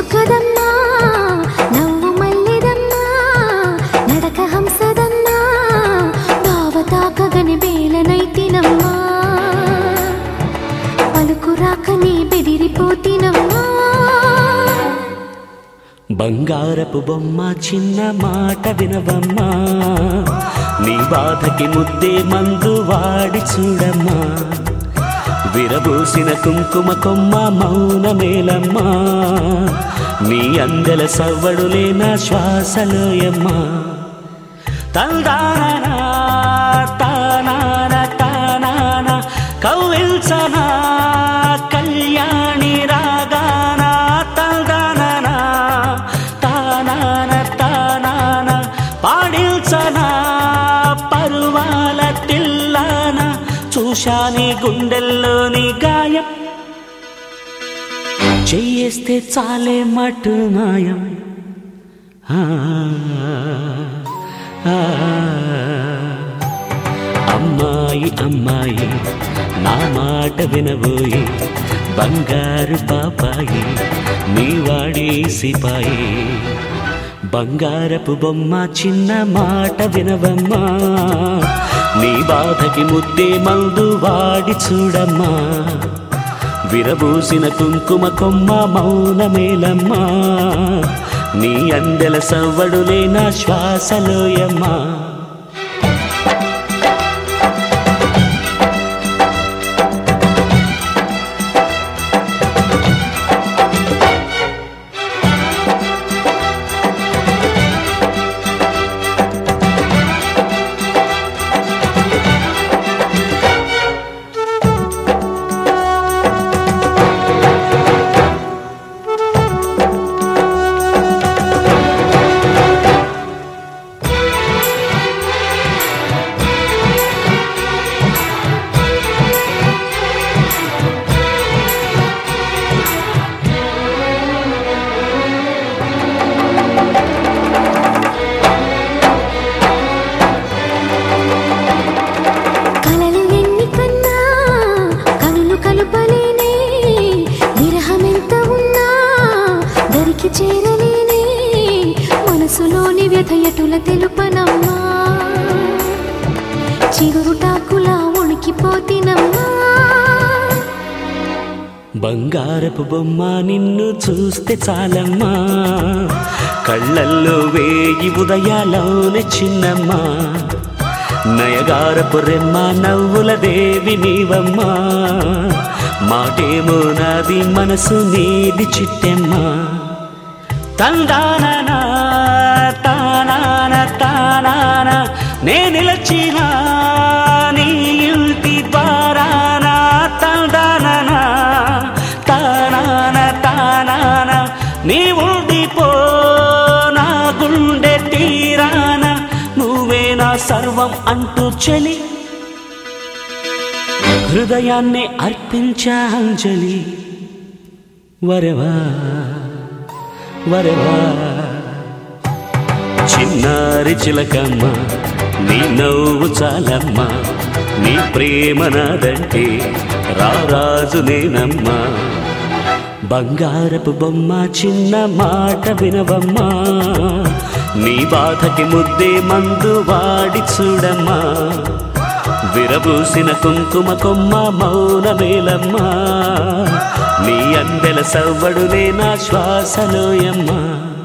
చుక్కదమ్మా నవ్వు మల్లెదమ్మా నడక హంసదమ్మా బావ తాకగని బేలనైతినమ్మా పలుకు రాకని బెదిరిపోతినమ్మా బంగారపు బొమ్మ చిన్న మాట వినవమ్మా నీ బాధకి ముద్దే మందు వాడి చూడమ్మా విరబూసిన కుంకుమ కొమ్మ మౌనమేలమ్మా నీ అందెల సవ్వడులే నా శ్వాసలోయమ్మా తందానా తానాన తానాన కౌవిల్సనా కళ్యాణి రాగాన తందానా తానాన తానాన పాడిల్సనా పరువాల తిల్లాన చూశాని గుండెల్లోని గాయం చెయ్యేస్తే చాలే మటు మాయం ఆ, ఆ, అమ్మాయి అమ్మాయి నా మాట వినబోయి బంగారు పాపాయి నీ వాడి సిపాయి బంగారపు బొమ్మ చిన్న మాట వినవమ్మా నీ బాధకి ముద్దే మందు వాడి చూడమ్మా విరబూసిన కుంకుమ కొమ్మ మౌనమేలమ్మా నీ అందెల సవ్వడులే నా శ్వాసలోయమ్మా కలలు ఎన్ని కన్నా కనులు కలుపలేనే విరహమెంత ఉన్నా దరికి చేరలేనే మనసులోని వ్యథ ఎటుల తెలుపనమ్మా చిగురుటాకులా ఉణికిపోతినమ్మా బంగారపు బొమ్మ నిన్ను చూస్తే చాలమ్మా కళ్ళల్లో వేయి ఉదయాలోనే చిన్నమ్మా నయగారపు రెమ్మ నవ్వుల దేవి నీవమ్మా మాటేమో నాది మనసు నీది చిట్టెమ్మా తందానా తానాన తానాన నే నిలచిన నీ ఇంటి ద్వారాన తందాన తానాన తానాన నీ ఉండిపో నా గుండె తీరాన నువ్వే నా సర్వం అంటూ చెలి హృదయాన్ని అర్పించాంజలి వరవా వరవా చిన్నారి చిలకమ్మ నీ నవ్వు చాలమ్మ నీ ప్రేమ నాదంటే రారాజు నేనమ్మా బంగారపు బొమ్మ చిన్న మాట వినవమ్మా నీ బాధకి ముద్దే మందు వాడి చూడమ్మా విరబూసిన కుంకుమ కొమ్మ మౌనమేలమ్మా నీ అందెల సవ్వడులే నా శ్వాసలోయమ్మా